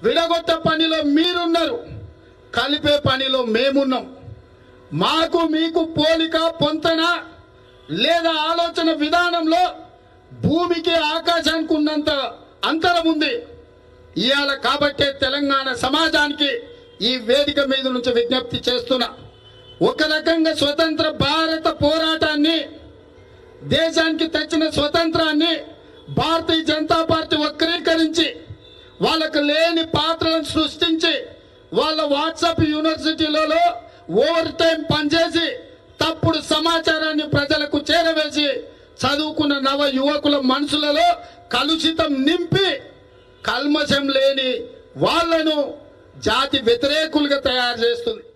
విడగొట్టే పనిలో మీరున్నారు కలిపే పనిలో మేమున్నాం మాకు మీకు పోలిక పొంతన లేదా ఆలోచన విధానంలో భూమికి ఆకాశానికి ఉన్నంత అంతరం ఉంది ఇవాళ కాబట్టే తెలంగాణ సమాజానికి ఈ వేదిక మీద నుంచి విజ్ఞప్తి చేస్తున్నా ఒక రకంగా స్వతంత్ర భారత పోరాటాన్ని దేశానికి తెచ్చిన స్వతంత్రాన్ని భారతీయ జనతా పార్టీ వక్రీకరించి వాళ్ళకు లేని పాత్రలను సృష్టించి వాళ్ళ వాట్సాప్ యూనివర్సిటీలలో ఓవర్ టైం పనిచేసి తప్పుడు సమాచారాన్ని ప్రజలకు చేరవేసి చదువుకున్న నవ యువకుల మనసులలో కలుషితం నింపి కల్మషం లేని వాళ్ళను జాతి వ్యతిరేకులుగా తయారు చేస్తుంది